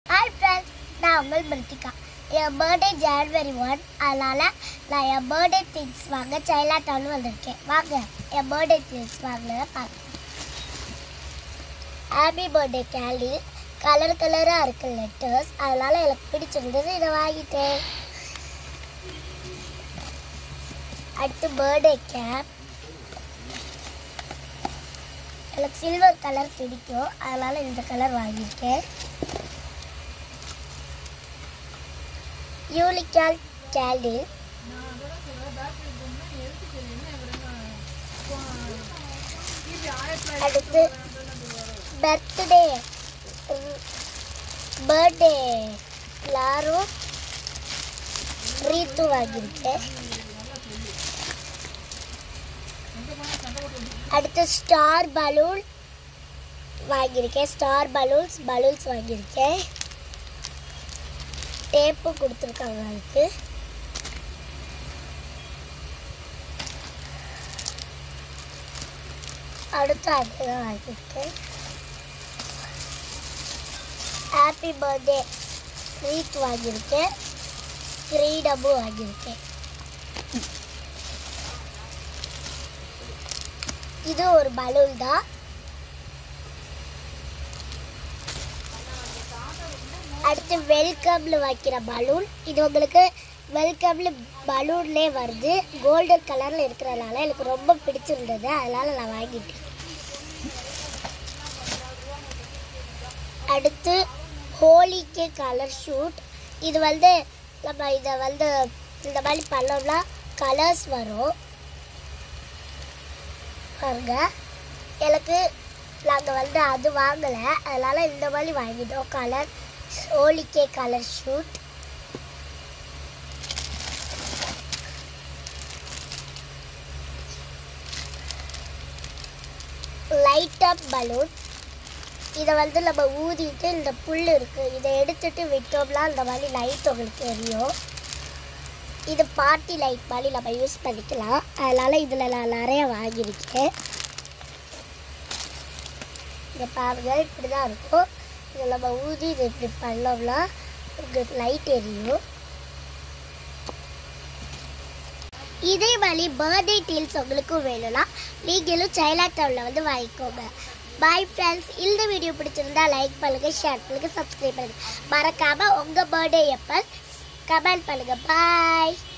hi friends நான் உங்கள் மிருத்திகா என் பர்த்டே ஜான்வரி ஒன் அதனால் நான் என் பர்த்டே திங்ஸ் வாங்க சைலா டவுன் வந்திருக்கேன் வாங்க என் பர்த்டே திங்ஸ் வாங்கினதை பார்க்கலாம் ஹாப்பி பர்த்டே கேலி கலர் கலராக இருக்கு லெட்டர்ஸ் அதனால் எனக்கு பிடிச்சிருந்தது இதை வாங்கிட்டேன் அடுத்து பர்த்டே கேப் எனக்கு சில்வர் கலர் பிடிக்கும் அதனால் இந்த கலர் வாங்கியிருக்கேன் யூனிகால் கேண்டில் அடுத்து பர்த்டே பர்த்டே எல்லாரும் ரீத்து வாங்கியிருக்கேன் அடுத்து ஸ்டார் பலூன் வாங்கியிருக்கேன் ஸ்டார் பலூன்ஸ் பலூன்ஸ் வாங்கியிருக்கேன் டேப்பு கொடுத்துருக்காங்க அதுக்கு அடுத்து அதுதான் வாங்கியிருக்கேன் ஹாப்பி பர்த்டே ரீத் வாங்கியிருக்கேன் கிரீடமும் வாங்கியிருக்கேன் இது ஒரு பலூன் தான் அடுத்து வெல்கம்ல வைக்கிற பலூன் இது உங்களுக்கு வெல்கம்ல பலூன்லே வருது கோல்டன் கலர்ல இருக்கிறதுனால எனக்கு ரொம்ப பிடிச்சிருந்தது அதனால நான் வாங்கிட்டேன் அடுத்து ஹோலிக்கு கலர் ஷூட் இது வந்து நம்ம இதை வந்து இந்த மாதிரி பண்ணோம்னா கலர்ஸ் வரும் பாருங்க எனக்கு நாங்கள் வந்து அது வாங்கலை அதனால் இந்த மாதிரி வாங்கிட்டோம் கலர் ஹோலிகே colour shoot light up balloon இதை வந்து நம்ம ஊதிட்டு இந்த புல் இருக்குது இதை எடுத்துட்டு விட்டோம்னா இந்த மாதிரி லைட் உங்களுக்கு எரியும் இது பார்ட்டி லைட் மாதிரி நம்ம யூஸ் பண்ணிக்கலாம் அதனால் இதில் நான் நிறைய வாங்கியிருக்கேன் இதை பாருங்க இப்படி தான் இருக்கும் இதை நம்ம ஊதி இதை இப்படி பண்ணோம்னா உங்களுக்கு லைட் எரியும் இதே மாதிரி பர்த்டே டீல்ஸ் உங்களுக்கும் வேணும்னா நீங்களும் சைலா டவுனில் வந்து வாங்கிக்கோங்க பாய் ஃப்ரெண்ட்ஸ் இந்த வீடியோ பிடிச்சிருந்தா லைக் பண்ணுங்கள் ஷேர் பண்ணுங்கள் சப்ஸ்கிரைப் பண்ணுங்கள் மறக்காமல் உங்கள் பர்த்டே எப்போ கமெண்ட் பண்ணுங்கள் பாய்